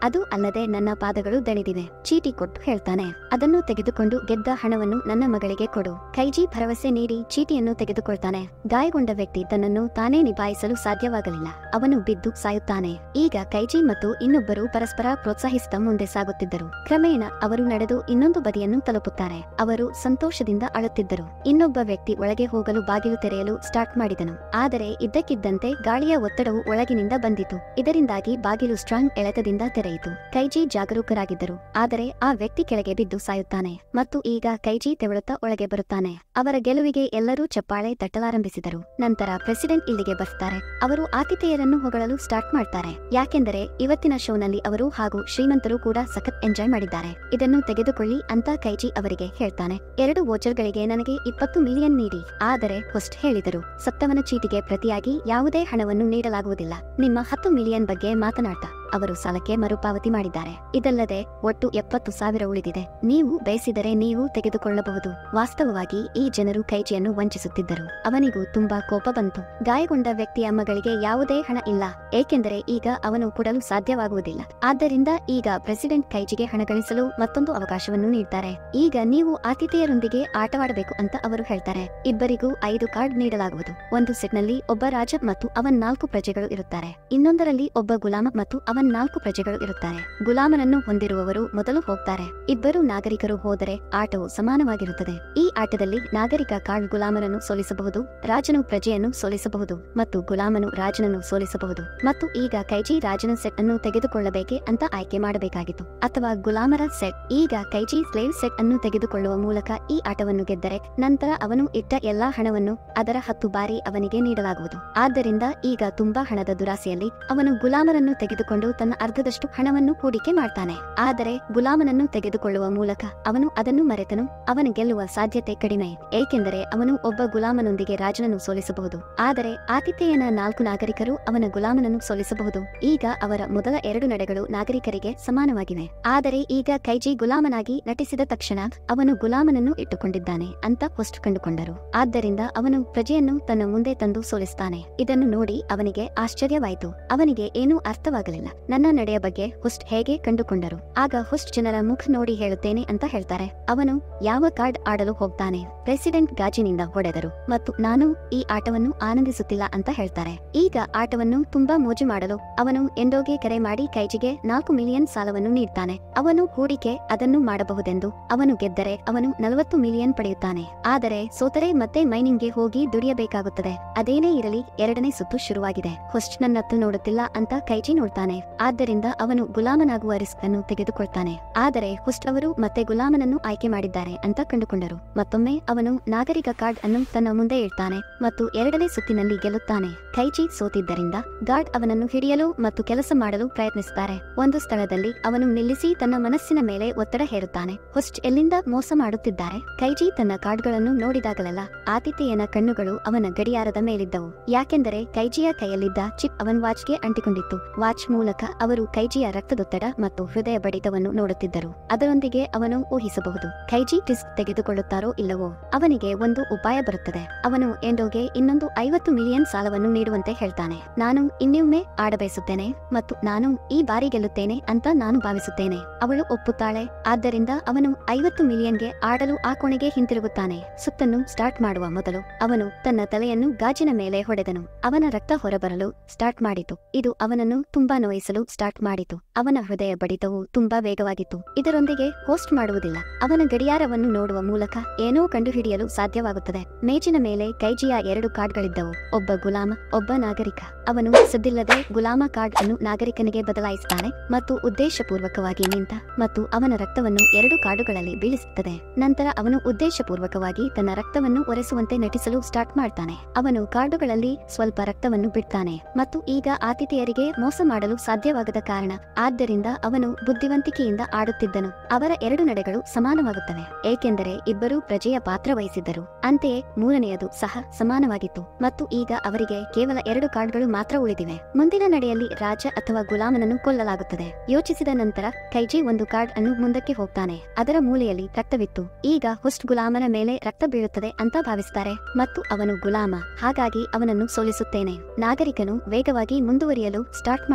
ಅದು ಅಲ್ಲದೆ ನನ್ನ ಪಾದಗಳು ದಣಿದಿವೆ ಚೀಟಿ ಕೊಟ್ಟು ಹೇಳ್ತಾನೆ ಅದನ್ನು ತೆಗೆದುಕೊಂಡು ಗೆದ್ದ ಹಣವನ್ನು ನನ್ನ ಮಗಳಿಗೆ ಕೊಡು ಕೈಜಿ ಭರವಸೆ ನೀಡಿ ಚೀಟಿಯನ್ನು ತೆಗೆದುಕೊಳ್ತಾನೆ ಗಾಯಗೊಂಡ ವ್ಯಕ್ತಿ ತನ್ನನ್ನು ತಾನೇ ನಿಭಾಯಿಸಲು ಸಾಧ್ಯವಾಗಲಿಲ್ಲ ಅವನು ಬಿದ್ದು ಸಾಯುತ್ತಾನೆ ಈಗ ಕೈಜಿ ಮತ್ತು ಇನ್ನೊಬ್ಬರು ಪರಸ್ಪರ ಪ್ರೋತ್ಸಾಹಿಸುತ್ತಾ ಮುಂದೆ ಸಾಗುತ್ತಿದ್ದರು ಕ್ರಮೇಣ ಅವರು ನಡೆದು ಇನ್ನೊಂದು ಬದಿಯನ್ನು ತಲುಪುತ್ತಾರೆ ಅವರು ಸಂತೋಷದಿಂದ ಅಳುತ್ತಿದ್ದರು ಇನ್ನೊಬ್ಬ ವ್ಯಕ್ತಿ ಒಳಗೆ ಹೋಗಲು ಬಾಗಿಲು ತೆರೆಯಲು ಸ್ಟಾರ್ಟ್ ಮಾಡಿದನು ಆದರೆ ಇದ್ದಕ್ಕಿದ್ದಂತೆ ಗಾಳಿಯ ಒತ್ತಡವು ಒಳಗಿನಿಂದ ಬಂದಿತು ಇದರಿಂದಾಗಿ ಬಾಗಿಲು ಸ್ಟ್ರಾಂಗ್ ಎಳೆತದಿಂದ ತೆರೆಯಿತು ಕೈಜಿ ಜಾಗರೂಕರಾಗಿದ್ದರು ಆದರೆ ಆ ವ್ಯಕ್ತಿ ಕೆಳಗೆ ಬಿದ್ದು ಸಾಯುತ್ತಾನೆ ಮತ್ತು ಈಗ ಕೈಜಿ ತೆವಳುತ್ತಾ ಒಳಗೆ ಬರುತ್ತಾನೆ ಅವರ ಗೆಲುವಿಗೆ ಎಲ್ಲರೂ ಚಪ್ಪಾಳೆ ತಟ್ಟಲಾರಂಭಿಸಿದರು ನಂತರ ಪ್ರೆಸಿಡೆಂಟ್ ಇಲ್ಲಿಗೆ ಬರ್ತಾರೆ ಅವರು ಆತಿಥೇಯರನ್ನು ಹೊಗಳಲು ಸ್ಟಾರ್ಟ್ ಮಾಡ್ತಾರೆ ಯಾಕೆಂದರೆ ಇವತ್ತಿನ ಶೋನಲ್ಲಿ ಅವರು ಹಾಗೂ ಶ್ರೀಮಂತರು ಕೂಡ ಸಖತ್ ಎಂಜಾಯ್ ಮಾಡಿದ್ದಾರೆ ಇದನ್ನು ತೆಗೆದುಕೊಳ್ಳಿ ಅಂತ ಕೈಜಿ ಅವರಿಗೆ ಹೇಳ್ತಾನೆ ಎರಡು ವೋಚರ್ಗಳಿಗೆ ನನಗೆ ಇಪ್ಪತ್ತು ಮಿಲಿಯನ್ ನೀಡಿ ಆದರೆ ಹೊಸ್ಟ್ ಹೇಳಿದರು ಸತ್ತವನ ಚೀಟಿಗೆ ಪ್ರತಿಯಾಗಿ ಯಾವುದೇ ಹಣವನ್ನು ನೀಡಲಾಗುವುದಿಲ್ಲ ನಿಮ್ಮ ಹತ್ತು ಮಿಲಿಯನ್ ಬಗ್ಗೆ ಮಾತನಾಡ್ತಾ ಅವರು ಸಾಲಕ್ಕೆ ಮರುಪಾವತಿ ಮಾಡಿದ್ದಾರೆ ಇದಲ್ಲದೆ ಒಟ್ಟು ಎಪ್ಪತ್ತು ಸಾವಿರ ಉಳಿದಿದೆ ನೀವು ಬಯಸಿದರೆ ನೀವು ತೆಗೆದುಕೊಳ್ಳಬಹುದು ವಾಸ್ತವವಾಗಿ ಈ ಜನರು ಕೈಜಿಯನ್ನು ವಂಚಿಸುತ್ತಿದ್ದರು ಅವನಿಗೂ ತುಂಬಾ ಕೋಪ ಬಂತು ಗಾಯಗೊಂಡ ವ್ಯಕ್ತಿಯ ಮಗಳಿಗೆ ಯಾವುದೇ ಹಣ ಇಲ್ಲ ಏಕೆಂದರೆ ಈಗ ಅವನು ಕೊಡಲು ಸಾಧ್ಯವಾಗುವುದಿಲ್ಲ ಆದ್ದರಿಂದ ಈಗ ಪ್ರೆಸಿಡೆಂಟ್ ಕೈಜಿಗೆ ಹಣ ಗಳಿಸಲು ಮತ್ತೊಂದು ಅವಕಾಶವನ್ನು ನೀಡ್ತಾರೆ ಈಗ ನೀವು ಆತಿಥೇಯರೊಂದಿಗೆ ಆಟವಾಡಬೇಕು ಅಂತ ಅವರು ಹೇಳ್ತಾರೆ ಇಬ್ಬರಿಗೂ ಐದು ಕಾರ್ಡ್ ನೀಡಲಾಗುವುದು ಒಂದು ಸೆಟ್ನಲ್ಲಿ ಒಬ್ಬ ರಾಜ ಮತ್ತು ಅವನ್ ನಾಲ್ಕು ಪ್ರಜೆಗಳು ಇರುತ್ತಾರೆ ಇನ್ನೊಂದರಲ್ಲಿ ಒಬ್ಬ ಗುಲಾಮ ಮತ್ತು ಅವನ್ ನಾಲ್ಕು ಪ್ರಜೆಗಳು ಇರುತ್ತಾರೆ ಗುಲಾಮನನ್ನು ಹೊಂದಿರುವವರು ಮೊದಲು ಹೋಗ್ತಾರೆ ಇಬ್ಬರು ನಾಗರಿಕರು ಹೋದರೆ ಆಟವು ಸಮಾನವಾಗಿರುತ್ತದೆ ಈ ಆಟದಲ್ಲಿ ನಾಗರಿಕ ಕಾರ್ಡ್ ಗುಲಾಮನನ್ನು ಸೋಲಿಸಬಹುದು ರಾಜನು ಪ್ರಜೆಯನ್ನು ಸೋಲಿಸಬಹುದು ಮತ್ತು ಗುಲಾಮನು ರಾಜನನ್ನು ಸೋಲಿಸಬಹುದು ಮತ್ತು ಈಗ ಕೈಜಿ ರಾಜನ ಸೆಟ್ ಅನ್ನು ತೆಗೆದುಕೊಳ್ಳಬೇಕೆ ಅಂತ ಆಯ್ಕೆ ಮಾಡಬೇಕಾಗಿತ್ತು ಅಥವಾ ಗುಲಾಮರ ಸೆಟ್ ಈಗ ಕೈಜಿ ಸ್ಲೇವ್ ಸೆಟ್ ಅನ್ನು ತೆಗೆದುಕೊಳ್ಳುವ ಮೂಲಕ ಈ ಆಟವನ್ನು ಗೆದ್ದರೆ ನಂತರ ಅವನು ಇಟ್ಟ ಎಲ್ಲಾ ಹಣವನ್ನು ಅದರ ಹತ್ತು ಬಾರಿ ಅವನಿಗೆ ನೀಡಲಾಗುವುದು ಆದ್ದರಿಂದ ಈಗ ತುಂಬಾ ಹಣದ ದುರಾಸೆಯಲ್ಲಿ ಅವನು ಗುಲಾಮರನ್ನು ತೆಗೆದುಕೊಂಡು ತನ್ನ ಅರ್ಧದಷ್ಟು ಹಣವನ್ನು ಹೂಡಿಕೆ ಮಾಡ್ತಾನೆ ಆದರೆ ಗುಲಾಮನನ್ನು ತೆಗೆದುಕೊಳ್ಳುವ ಮೂಲಕ ಅವನು ಅದನ್ನು ಮರೆತನು ಅವನು ಗೆಲ್ಲುವ ಸಾಧ್ಯತೆ ಕಡಿಮೆ ಏಕೆಂದರೆ ಅವನು ಒಬ್ಬ ಗುಲಾಮನೊಂದಿಗೆ ರಾಜನನ್ನು ಸೋಲಿಸಬಹುದು ಆದರೆ ಆತಿಥೇಯನ ನಾಲ್ಕು ನಾಗರಿಕರು ಅವನ ಗುಲಾಮನನ್ನು ಸೋಲಿಸಬಹುದು ಈಗ ಅವರ ಮೊದಲ ಎರಡು ನಡೆಗಳು ನಾಗರಿಕರಿಗೆ ಸಮಾನವಾಗಿವೆ ಆದರೆ ಈಗ ಕೈಜಿ ಗುಲಾಮನಾಗಿ ನಟಿಸಿದ ತಕ್ಷಣ ಅವನು ಗುಲಾಮನನ್ನು ಇಟ್ಟುಕೊಂಡಿದ್ದಾನೆ ಅಂತ ಹೊಸ್ಟ್ ಕಂಡುಕೊಂಡರು ಆದ್ದರಿಂದ ಅವನು ಪ್ರಜೆಯನ್ನು ತನ್ನ ಮುಂದೆ ತಂದು ಸೋಲಿಸ್ತಾನೆ ಇದನ್ನು ನೋಡಿ ಅವನಿಗೆ ಆಶ್ಚರ್ಯವಾಯಿತು ಅವನಿಗೆ ಏನೂ ಅರ್ಥವಾಗಲಿಲ್ಲ ನನ್ನ ನಡೆಯ ಬಗ್ಗೆ ಹುಸ್ಟ್ ಹೇಗೆ ಕಂಡುಕೊಂಡರು ಆಗ ಹುಸ್ಟ್ ಜನರ ಮುಖ ನೋಡಿ ಹೇಳುತ್ತೇನೆ ಅಂತ ಹೇಳ್ತಾರೆ ಅವನು ಯಾವ ಕಾರ್ಡ್ ಆಡಲು ಹೋಗ್ತಾನೆ ಪ್ರೆಸಿಡೆಂಟ್ ಗಾಜಿನಿಂದ ಹೊಡೆದರು ಮತ್ತು ನಾನು ಈ ಆಟವನ್ನು ಆನಂದಿಸುತ್ತಿಲ್ಲ ಅಂತ ಹೇಳ್ತಾರೆ ಈಗ ಆಟವನ್ನು ತುಂಬಾ ಮೋಜು ಮಾಡಲು ಅವನು ಎಂಡೋಗೆ ಕರೆ ಮಾಡಿ ಕೈಜಿಗೆ ನಾಲ್ಕು ಮಿಲಿಯನ್ ಸಾಲವನ್ನು ನೀಡ್ತಾನೆ ಅವನು ಹೂಡಿಕೆ ಅದನ್ನು ಮಾಡಬಹುದೆಂದು ಅವನು ಗೆದ್ದರೆ ಅವನು ನಲವತ್ತು ಮಿಲಿಯನ್ ಪಡೆಯುತ್ತಾನೆ ಆದರೆ ಸೋತರೆ ಮತ್ತೆ ಮೈನಿಂಗ್ಗೆ ಹೋಗಿ ದುಡಿಯಬೇಕಾಗುತ್ತದೆ ಅದೇನೇ ಇರಲಿ ಎರಡನೇ ಸುತ್ತು ಶುರುವಾಗಿದೆ ಹೊಸ್ಟ್ ನನ್ನತ್ತು ನೋಡುತ್ತಿಲ್ಲ ಅಂತ ಕೈಜಿ ನೋಡ್ತಾನೆ ಆದ್ದರಿಂದ ಅವನು ಗುಲಾಮನಾಗುವ ರಿಸ್ಕ್ ಅನ್ನು ತೆಗೆದುಕೊಳ್ತಾನೆ ಆದರೆ ಹುಸ್ಟ್ ಅವರು ಮತ್ತೆ ಗುಲಾಮನನ್ನು ಆಯ್ಕೆ ಮಾಡಿದ್ದಾರೆ ಅಂತ ಕಂಡುಕೊಂಡರು ಮತ್ತೊಮ್ಮೆ ಅವನು ನಾಗರಿಕ ಕಾರ್ಡ್ ಅನ್ನು ತನ್ನ ಮುಂದೆ ಇಡ್ತಾನೆ ಮತ್ತು ಎರಡನೇ ಸುತ್ತಿನಲ್ಲಿ ಗೆಲ್ಲುತ್ತಾನೆ ಕೈಜಿ ಸೋತಿದ್ದರಿಂದ ಗಾರ್ಡ್ ಅವನನ್ನು ಹಿಡಿಯಲು ಮತ್ತು ಕೆಲಸ ಮಾಡಲು ಪ್ರಯತ್ನಿಸುತ್ತಾರೆ ಒಂದು ಸ್ಥಳದಲ್ಲಿ ಅವನು ನಿಲ್ಲಿಸಿ ತನ್ನ ಮನಸ್ಸಿನ ಮೇಲೆ ಒತ್ತಡ ಹೇರುತ್ತಾನೆ ಹೊಸ್ಟ್ ಎಲ್ಲಿಂದ ಮೋಸ ಮಾಡುತ್ತಿದ್ದಾರೆ ಕೈಜಿ ತನ್ನ ಕಾರ್ಡ್ಗಳನ್ನು ನೋಡಿದಾಗಲೆಲ್ಲ ಆತಿಥೇಯನ ಕಣ್ಣುಗಳು ಅವನ ಗಡಿಯಾರದ ಮೇಲಿದ್ದವು ಯಾಕೆಂದರೆ ಕೈಜಿಯ ಕೈಯಲ್ಲಿದ್ದ ಚಿಪ್ ಅವನ್ ವಾಚ್ಗೆ ಅಂಟಿಕೊಂಡಿತ್ತು ವಾಚ್ ಮೂಲಕ ಅವರು ಕೈಜಿಯ ರಕ್ತದೊತ್ತಡ ಮತ್ತು ಹೃದಯ ಬಡಿತವನ್ನು ನೋಡುತ್ತಿದ್ದರು ಅದರೊಂದಿಗೆ ಅವನು ಊಹಿಸಬಹುದು ಕೈಜಿ ರಿಸ್ಕ್ ತೆಗೆದುಕೊಳ್ಳುತ್ತಾರೋ ಇಲ್ಲವೋ ಅವನಿಗೆ ಒಂದು ಉಪಾಯ ಬರುತ್ತದೆ ಅವನು ಎಂಡೋಗೆ ಇನ್ನೊಂದು ಐವತ್ತು ಮಿಲಿಯನ್ ಸಾಲವನ್ನು ನೀಡುವಂತೆ ಹೇಳ್ತಾನೆ ನಾನು ಇನ್ನೊಮ್ಮೆ ಆಡಬಯಸುತ್ತೇನೆ ಮತ್ತು ನಾನು ಈ ಬಾರಿ ಗೆಲ್ಲುತ್ತೇನೆ ಅಂತ ನಾನು ಭಾವಿಸುತ್ತೇನೆ ಅವಳು ಒಪ್ಪುತ್ತಾಳೆ ಆದ್ದರಿಂದ ಅವನು ಐವತ್ತು ಮಿಲಿಯನ್ಗೆ ಆಡಲು ಆ ಕೋಣೆಗೆ ಹಿಂತಿರುಗುತ್ತಾನೆ ಸುತ್ತನ್ನು ಸ್ಟಾರ್ಟ್ ಮಾಡುವ ಮೊದಲು ಅವನು ತನ್ನ ತಲೆಯನ್ನು ಗಾಜಿನ ಮೇಲೆ ಹೊಡೆದನು ಅವನ ರಕ್ತ ಹೊರಬರಲು ಸ್ಟಾರ್ಟ್ ಮಾಡಿತು ಇದು ಅವನನ್ನು ತುಂಬಾ ನೋಯಿಸಲು ಸ್ಟಾರ್ಟ್ ಮಾಡಿತು ಅವನ ಹೃದಯ ಬಡಿತವು ತುಂಬಾ ವೇಗವಾಗಿತ್ತು ಇದರೊಂದಿಗೆ ಹೋಸ್ಟ್ ಮಾಡುವುದಿಲ್ಲ ಅವನ ಗಡಿಯಾರವನ್ನು ನೋಡುವ ಮೂಲಕ ಏನೋ ಕಂಡುಹಿಡಿಯಲು ಸಾಧ್ಯವಾಗುತ್ತದೆ ಮೇಜಿನ ಮೇಲೆ ಕೈಜಿಯ ಎರಡು ಕಾರ್ಡ್ಗಳಿದ್ದವು ಒಬ್ಬ ಗುಲಾಮ ಒಬ್ಬ ನಾಗರಿಕ ಅವನು ಸದ್ದಿಲ್ಲದೆ ಗುಲಾಮ ಕಾರ್ಡ್ ಅನ್ನು ನಾಗರಿಕನಿಗೆ ಬದಲಾಯಿಸುತ್ತಾನೆ ಮತ್ತು ಉದ್ದೇಶಪೂರ್ವಕವಾಗಿ ನಿಂತ ಮತ್ತು ಅವನ ರಕ್ತವನ್ನು ಎರಡು ಕಾರ್ಡುಗಳಲ್ಲಿ ಬೀಳಿಸುತ್ತದೆ ನಂತರ ಅವನು ಉದ್ದೇಶಪೂರ್ವಕವಾಗಿ ತನ್ನ ರಕ್ತವನ್ನು ಒರೆಸುವಂತೆ ನಟಿಸಲು ಸ್ಟಾರ್ಟ್ ಮಾಡ್ತಾನೆ ಅವನು ಕಾರ್ಡುಗಳಲ್ಲಿ ಸ್ವಲ್ಪ ರಕ್ತವನ್ನು ಬಿಡ್ತಾನೆ ಮತ್ತು ಈಗ ಆತಿಥೇಯರಿಗೆ ಮೋಸ ಮಾಡಲು ಸಾಧ್ಯವಾಗದ ಕಾರಣ ಆದ್ದರಿಂದ ಅವನು ಬುದ್ಧಿವಂತಿಕೆಯಿಂದ ಆಡುತ್ತಿದ್ದನು ಅವರ ಎರಡು ನಡೆಗಳು ಸಮಾನವಾಗುತ್ತವೆ ಏಕೆಂದರೆ ಇಬ್ಬರೂ ಪ್ರಜೆಯ ಪಾತ್ರ ವಹಿಸಿದ್ದರು ಅಂತೆಯೇ ಮೂರನೆಯದು ಸಹ ಸಮಾನವಾಗಿತ್ತು ಮತ್ತು ಈಗ ಅವರಿಗೆ ಕೇವಲ ಎರಡು ಕಾರ್ಡ್ಗಳು ಮಾತ್ರ ಉಳಿದಿವೆ ಮುಂದಿನ ನಡೆಯಲ್ಲಿ ರಾಜ ಅಥವಾ ಗುಲಾಮನನ್ನು ಕೊಲ್ಲಲಾಗುತ್ತದೆ ಯೋಚಿಸಿದ ನಂತರ ಕೈಜಿ ಒಂದು ಕಾರ್ಡ್ ಅನ್ನು ಮುಂದಕ್ಕೆ ಹೋಗ್ತಾನೆ ಅದರ ಮೂಲೆಯಲ್ಲಿ ರಕ್ತವಿತ್ತು ಈಗ ಹುಸ್ಟ್ ಗುಲಾಮನ ಮೇಲೆ ರಕ್ತ ಬೀಳುತ್ತದೆ ಅಂತ ಭಾವಿಸ್ತಾರೆ ಮತ್ತು ಅವನು ಗುಲಾಮ ಹಾಗಾಗಿ ಅವನನ್ನು ಸೋಲಿಸುತ್ತೇನೆ ನಾಗರಿಕನು ವೇಗವಾಗಿ ಮುಂದುವರಿಯಲು ಸ್ಟಾರ್ಟ್ ಮಾಡ್ತಾನೆ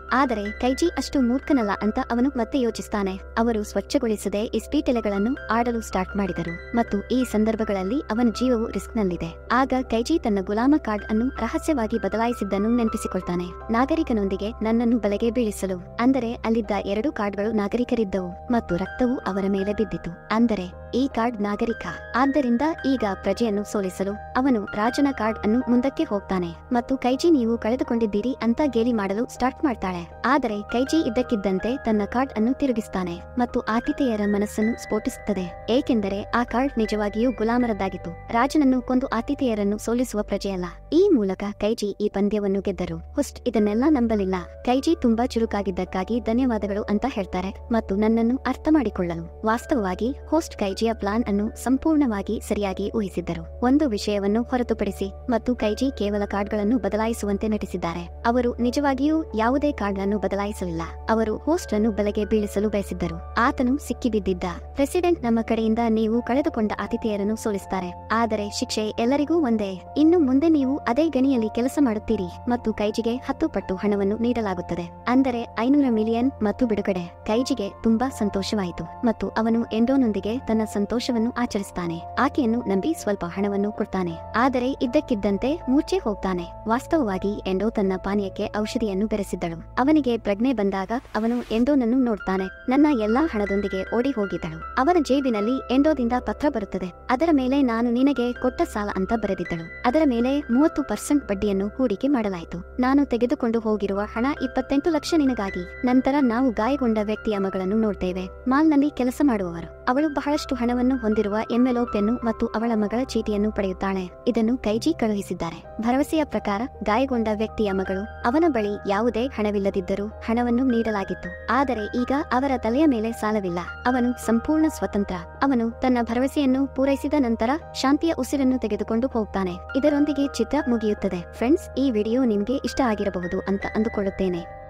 ಆದರೆ ಕೈಜಿ ಅಷ್ಟು ಮೂರ್ಖನಲ್ಲ ಅಂತ ಅವನು ಮತ್ತೆ ಯೋಚಿಸ್ತಾನೆ ಅವರು ಸ್ವಚ್ಛಗೊಳಿಸದೆ ಇಸ್ಪೀಟೆಲೆಗಳನ್ನು ಆಡಲು ಸ್ಟಾರ್ಟ್ ಮಾಡಿದರು ಮತ್ತು ಈ ಸಂದರ್ಭಗಳಲ್ಲಿ ಅವನ ಜೀವವು ರಿಸ್ಕ್ನಲ್ಲಿದೆ ಆಗ ಕೈಜಿ ತನ್ನ ಗುಲಾಮ ಕಾರ್ಡ್ ಅನ್ನು ರಹಸ್ಯವಾಗಿ ಬದಲಾಯಿಸಿದ್ದನ್ನು ನೆನಪಿಸಿಕೊಳ್ತಾನೆ ನಾಗರಿಕನೊಂದಿಗೆ ನನ್ನನ್ನು ಬಲೆಗೆ ಬೀಳಿಸಲು ಅಂದರೆ ಅಲ್ಲಿದ್ದ ಎರಡು ಕಾರ್ಡ್ಗಳು ನಾಗರಿಕರಿದ್ದವು ಮತ್ತು ರಕ್ತವು ಅವರ ಮೇಲೆ ಬಿದ್ದಿತು ಅಂದರೆ ಈ ಕಾರ್ಡ್ ನಾಗರಿಕ ಆದ್ದರಿಂದ ಈಗ ಪ್ರಜೆಯನ್ನು ಸೋಲಿಸಲು ಅವನು ರಾಜನ ಕಾರ್ಡ್ ಅನ್ನು ಮುಂದಕ್ಕೆ ಹೋಗ್ತಾನೆ ಮತ್ತು ಕೈಜಿ ನೀವು ಕಳೆದುಕೊಂಡಿದ್ದೀರಿ ಅಂತ ಗೇಲಿ ಮಾಡಲು ಸ್ಟಾರ್ಟ್ ಮಾಡ್ತಾಳೆ ಆದರೆ ಕೈಜಿ ಇದ್ದಕ್ಕಿದ್ದಂತೆ ತನ್ನ ಕಾರ್ಡ್ ಅನ್ನು ತಿರುಗಿಸ್ತಾನೆ ಮತ್ತು ಆತಿಥೇಯರ ಮನಸ್ಸನ್ನು ಸ್ಫೋಟಿಸುತ್ತದೆ ಏಕೆಂದರೆ ಆ ಕಾರ್ಡ್ ನಿಜವಾಗಿಯೂ ಗುಲಾಮರದ್ದಾಗಿತ್ತು ರಾಜನನ್ನು ಕೊಂದು ಆತಿಥೇಯರನ್ನು ಸೋಲಿಸುವ ಪ್ರಜೆಯಲ್ಲ ಈ ಮೂಲಕ ಕೈಜಿ ಈ ಪಂದ್ಯವನ್ನು ಗೆದ್ದರು ಹುಸ್ಟ್ ಇದನ್ನೆಲ್ಲ ನಂಬಲಿಲ್ಲ ಕೈಜಿ ತುಂಬಾ ಚುರುಕಾಗಿದ್ದಕ್ಕಾಗಿ ಧನ್ಯವಾದಗಳು ಅಂತ ಹೇಳ್ತಾರೆ ಮತ್ತು ನನ್ನನ್ನು ಅರ್ಥ ಮಾಡಿಕೊಳ್ಳಲು ವಾಸ್ತವವಾಗಿ ಹೋಸ್ಟ್ ಕೈಜಿಯ ಪ್ಲಾನ್ ಅನ್ನು ಸಂಪೂರ್ಣವಾಗಿ ಸರಿಯಾಗಿ ಊಹಿಸಿದ್ದರು ಒಂದು ವಿಷಯವನ್ನು ಹೊರತುಪಡಿಸಿ ಮತ್ತು ಕೈಜಿ ಕೇವಲ ಕಾರ್ಡ್ಗಳನ್ನು ಬದಲಾಯಿಸುವಂತೆ ನಟಿಸಿದ್ದಾರೆ ಅವರು ನಿಜವಾಗಿಯೂ ಯಾವುದೇ ಕಾರ್ಡ್ ಅನ್ನು ಬದಲಾಯಿಸಲಿಲ್ಲ ಅವರು ಹೋಸ್ಟ್ ಅನ್ನು ಬಲೆಗೆ ಬೀಳಿಸಲು ಬಯಸಿದ್ದರು ಆತನು ಸಿಕ್ಕಿಬಿದ್ದಿದ್ದ ಪ್ರೆಸಿಡೆಂಟ್ ನಮ್ಮ ಕಡೆಯಿಂದ ನೀವು ಕಳೆದುಕೊಂಡ ಆತಿಥೇಯರನ್ನು ಸೋಲಿಸುತ್ತಾರೆ ಆದರೆ ಶಿಕ್ಷೆ ಎಲ್ಲರಿಗೂ ಒಂದೇ ಇನ್ನು ಮುಂದೆ ನೀವು ಅದೇ ಗಣಿಯಲ್ಲಿ ಕೆಲಸ ಮಾಡುತ್ತೀರಿ ಮತ್ತು ಕೈಜಿಗೆ ಹತ್ತು ಪಟ್ಟು ಹಣವನ್ನು ನೀಡಲಾಗುತ್ತದೆ ಅಂದರೆ ಐನೂರ ಮಿಲಿಯನ್ ಮತ್ತು ಬಿಡುಗಡೆ ಕೈಜಿಗೆ ತುಂಬಾ ಸಂತೋಷವಾಯಿತು ಮತ್ತು ಅವನು ಎಂಡೋನೊಂದಿಗೆ ತನ್ನ ಸಂತೋಷವನ್ನು ಆಚರಿಸ್ತಾನೆ ಆಕೆಯನ್ನು ನಂಬಿ ಸ್ವಲ್ಪ ಹಣವನ್ನು ಕೊಡ್ತಾನೆ ಆದರೆ ಇದ್ದಕ್ಕಿದ್ದಂತೆ ಮೂರ್ಛೆ ಹೋಗ್ತಾನೆ ವಾಸ್ತವವಾಗಿ ಎಂಡೋ ತನ್ನ ಪಾನೀಯಕ್ಕೆ ಔಷಧಿಯನ್ನು ಬೆರೆಸಿದ್ದಳು ಅವನಿಗೆ ಪ್ರಜ್ಞೆ ಬಂದಾಗ ಅವನು ಎಂಡೋನನ್ನು ನೋಡ್ತಾನೆ ನನ್ನ ಎಲ್ಲಾ ಹಣದೊಂದಿಗೆ ಓಡಿ ಹೋಗಿದ್ದಳು ಅವನ ಜೇಬಿನಲ್ಲಿ ಎಂಡೋದಿಂದ ಪತ್ರ ಬರುತ್ತದೆ ಅದರ ಮೇಲೆ ನಾನು ನಿನಗೆ ಕೊಟ್ಟ ಸಾಲ ಅಂತ ಬರೆದಿದ್ದಳು ಅದರ ಮೇಲೆ ಮೂವತ್ತು ಪರ್ಸೆಂಟ್ ಬಡ್ಡಿಯನ್ನು ಹೂಡಿಕೆ ಮಾಡಲಾಯಿತು ನಾನು ತೆಗೆದುಕೊಂಡು ಹೋಗಿರುವ ಹಣ ಇಪ್ಪತ್ತೆಂಟು ಲಕ್ಷ ನಿನಗಾಗಿ ನಂತರ ನಾವು ಗಾಯಗೊಂಡ ವ್ಯಕ್ತಿಯ ಮಗಳನ್ನು ನೋಡ್ತೇವೆ ಮಾಲ್ನಲ್ಲಿ ಕೆಲಸ ಮಾಡುವವರು ಅವಳು ಬಹಳಷ್ಟು ಹಣವನ್ನು ಹೊಂದಿರುವ ಎಂಎಲ್ಒಪೆನ್ನು ಮತ್ತು ಅವಳ ಮಗಳ ಚೀಟಿಯನ್ನು ಪಡೆಯುತ್ತಾಳೆ ಇದನ್ನು ಕೈಜಿ ಕಳುಹಿಸಿದ್ದಾರೆ ಭರವಸೆಯ ಪ್ರಕಾರ ಗಾಯಗೊಂಡ ವ್ಯಕ್ತಿಯ ಮಗಳು ಅವನ ಬಳಿ ಯಾವುದೇ ಹಣವಿಲ್ಲದಿದ್ದರೂ ಹಣವನ್ನು ನೀಡಲಾಗಿತ್ತು ಆದರೆ ಈಗ ಅವರ ತಲೆಯ ಮೇಲೆ ಸಾಲವಿಲ್ಲ ಅವನು ಸಂಪೂರ್ಣ ಸ್ವತಂತ್ರ ಅವನು ತನ್ನ ಭರವಸೆಯನ್ನು ಪೂರೈಸಿದ ನಂತರ ಶಾಂತಿಯ ಉಸಿರನ್ನು ತೆಗೆದುಕೊಂಡು ಹೋಗ್ತಾನೆ ಇದರೊಂದಿಗೆ ಚಿತ್ರ ಮುಗಿಯುತ್ತದೆ ಫ್ರೆಂಡ್ಸ್ ಈ ವಿಡಿಯೋ ನಿಮ್ಗೆ ಇಷ್ಟ ಆಗಿರಬಹುದು ಅಂತ ಅಂದುಕೊಳ್ಳುತ್ತೇನೆ